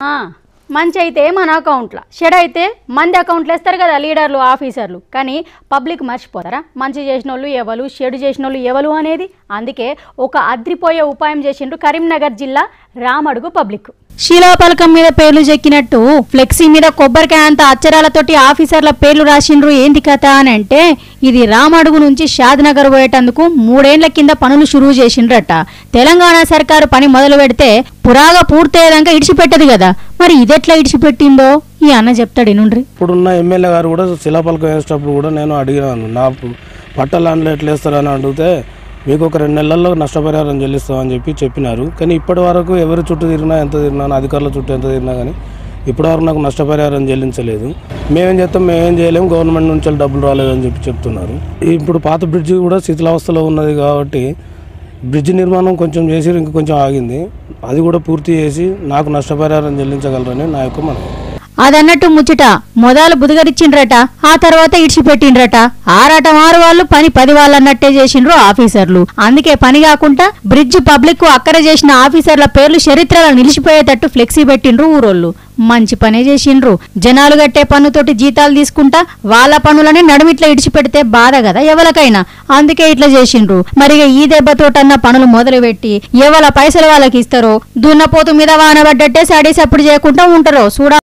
ఆ, మంచి అయితే మన అకౌంట్లో చెడు అయితే మంది అకౌంట్లో వేస్తారు కదా లీడర్లు ఆఫీసర్లు కానీ పబ్లిక్ మర్చిపోతారా మంచి చేసిన వాళ్ళు ఎవరు చెడు చేసిన వాళ్ళు ఎవరు అనేది అందుకే ఒక అద్రిపోయే ఉపాయం చేసిండ్రు కరీంనగర్ జిల్లా రామడుగు పబ్లిక్ శిలాపలకం మీద పేర్లు చెక్కినట్టు ఫ్లెక్సీ మీద కొబ్బరికాయ అంత అచ్చరాలతోటి ఆఫీసర్ల పేర్లు రాసిండ్రు ఏంది కథ అని అంటే ఇది రామడుగు నుంచి షాద్నగర్ పోయేటందుకు మూడేండ్ల కింద పనులు షురువు చేసిండ్రట తెలంగాణ సర్కారు పని మొదలు పెడితే పురాగా పూర్తయ్యేదాకా ఇడిచిపెట్టదు కదా మరి ఇదెట్లా ఇడిచిపెట్టిందో ఈ అన్న చెప్తాడు ఇనుండ్రి ఇప్పుడున్న ఎమ్మెల్యే గారు కూడా శిలాపలకం వేసేటప్పుడు కూడా నేను అడిగినాను నా పట్ట ల్యాండ్లు ఎట్లా వేస్తారని అడిగితే మీకు ఒక రెండు నెలల్లో నష్టపరిహారం చెల్లిస్తామని చెప్పి చెప్పినారు కానీ ఇప్పటి వరకు ఎవరి చుట్టూ తిరిగినా ఎంత తిరిగినా అధికారుల చుట్టూ ఎంత తిరిగినా కానీ ఇప్పటివరకు నాకు నష్టపరిహారం చెల్లించలేదు మేమేం చేస్తాం మేమేం చేయలేము గవర్నమెంట్ నుంచి వెళ్ళి డబ్బులు రాలేదని చెప్పి చెప్తున్నారు ఇప్పుడు పాత బ్రిడ్జి కూడా శిథిలావస్థలో ఉన్నది కాబట్టి బ్రిడ్జ్ నిర్మాణం కొంచెం చేసి ఇంక కొంచెం ఆగింది అది కూడా పూర్తి చేసి నాకు నష్టపరిహారం చెల్లించగలరని నా యొక్క మనవి అదన్నట్టు ముచ్చట మొదలు బుదగరిచ్చిండ్రట ఆ తర్వాత ఇడిచిపెట్టిండ్రట ఆరాట మారు వాళ్ళు పని పది వాళ్ళు అన్నట్టే చేసిండ్రు ఆఫీసర్లు అందుకే పని కాకుండా బ్రిడ్జ్ పబ్లిక్ కు అక్కర చేసిన ఆఫీసర్ల పేర్లు చరిత్రలో నిలిచిపోయేటట్టు ఫ్లెక్సీ పెట్టిండ్రు ఊరోళ్ళు మంచి పనే చేసిండ్రు జనాలు కట్టే పన్నుతోటి జీతాలు తీసుకుంటా వాళ్ళ పనులని నడుమిట్లా ఇడిచిపెడితే బాధ కదా ఎవరికైనా అందుకే ఇట్లా చేసిండ్రు మరి ఇక ఈ దెబ్బతోటన్న పనులు మొదలుపెట్టి ఎవల పైసలు వాళ్ళకి ఇస్తారో దున్నపోతు మీద వానబడ్డట్టే సడీస్ అప్పుడు చేయకుండా ఉంటారో చూడ